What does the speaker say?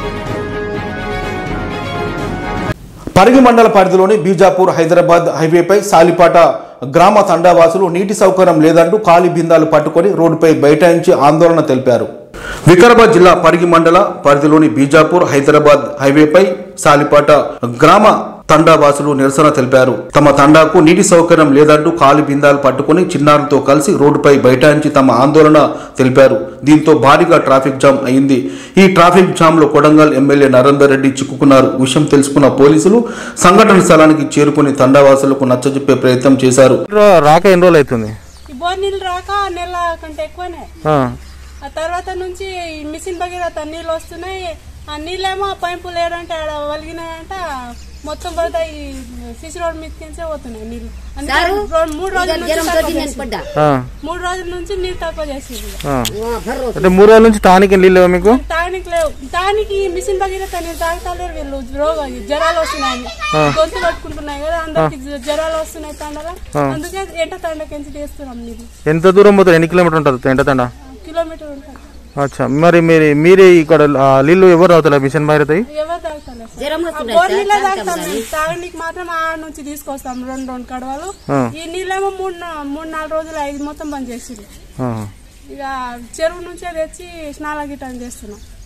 పరిగి మండల పరిధిలోని బీజాపూర్ హైదరాబాద్ హైవేపై సాలిపాట గ్రామ తండావాసులు నీటి సౌకర్యం లేదంటూ ఖాళీ బిందాలు పట్టుకొని రోడ్డుపై బైఠాయించి ఆందోళన తెలిపారు వికారాబాద్ జిల్లా పరిగి మండల పరిధిలోని బీజాపూర్ హైదరాబాద్ హైవేపై సాలిపాట గ్రామ తండావాసులు నిరసన తెలిపారు తమ తండాకు నీటి సౌకర్యం లేదంటూ ఖాళీ బిందాలు పట్టుకుని చిన్నారులతో కలిసి రోడ్డుపై బైఠాయించి తమ ఆందోళన తెలిపారు దీంతో భారీగా ట్రాఫిక్ జామ్ అయింది ఈ ట్రాఫిక్ జామ్ లో కొడంగల్ ఎమ్మెల్యే నరేందర్ రెడ్డి చిక్కుకున్నారు విషయం తెలుసుకున్న పోలీసులు సంఘటన స్థలానికి చేరుకుని తండావాసులకు నచ్చజెప్పే ప్రయత్నం చేశారు రా- రాక ఎన్ని రోజులు అవుతుంది ఈ బోర్ నీళ్ళు రాక నెల కంటే ఎక్కువనే ఆ, ఆ తర్వాత నుంచి ఈ మిషన్ భగీరథ నీళ్ళు వస్తున్నాయి ఆ నీళ్ళేమో ఆ పైపు లేడంటే ఆడ వలిగినాయంట మొత్తం పోతే ఈ సిసి రోడ్ మీదకించే పోతున్నాయి నీళ్ళు అందుకే రెండు- మూడు రోజుల నుంచి తక్కువ చేసింది. ఆ, మూడు రోజుల నుంచి నీళ్ళు తక్కువ చేసింది ఆ. అంటే మూడు రోజుల నుంచి తానికి నీళ్ళు లేవా మీకు తాగనికి లేవు దానికి ఈ మిషన్ భగీరథ నీళ్ళు తాగుతలేరు వీళ్ళు రోగ జ్వరాలు వస్తున్నాయి గొంతు పట్టుకుంటున్నాయి కదా అందరికి జ్వ- జ్వరాలు వస్తున్నాయి తండగా అందుకే ఎంట తండకించి తీస్తున్నాం నీళ్ళు ఎంత దూరం పోతారు ఎన్ని కిలోమీటర్ ఉంటుంది ఎంటతండ కిలోమీటర్ ఉంటుంది అచ్చా మరి మీరు మీరే ఇక్కడ ఆ, నీళ్ళు ఎవరు అవుతారు మిషన్ భారత్ అయ్యి ఎవరు తాగుతలేరు సార్. ఆ బోర్ నీళ్ళే తాగుతాం మేము. తాగడానికి మాత్రం ఆ నుంచి తీసుకొస్తాం రెండు రెండు కడవలు ఈ నీళ్ళేమో మూడు నా- మూడు నాలుగు రోజులు ఐదు మొత్తం బంద్ చేసి ఇక చెరువు నుంచే తెచ్చి స్నాన గిట్టని చేస్తున్నాం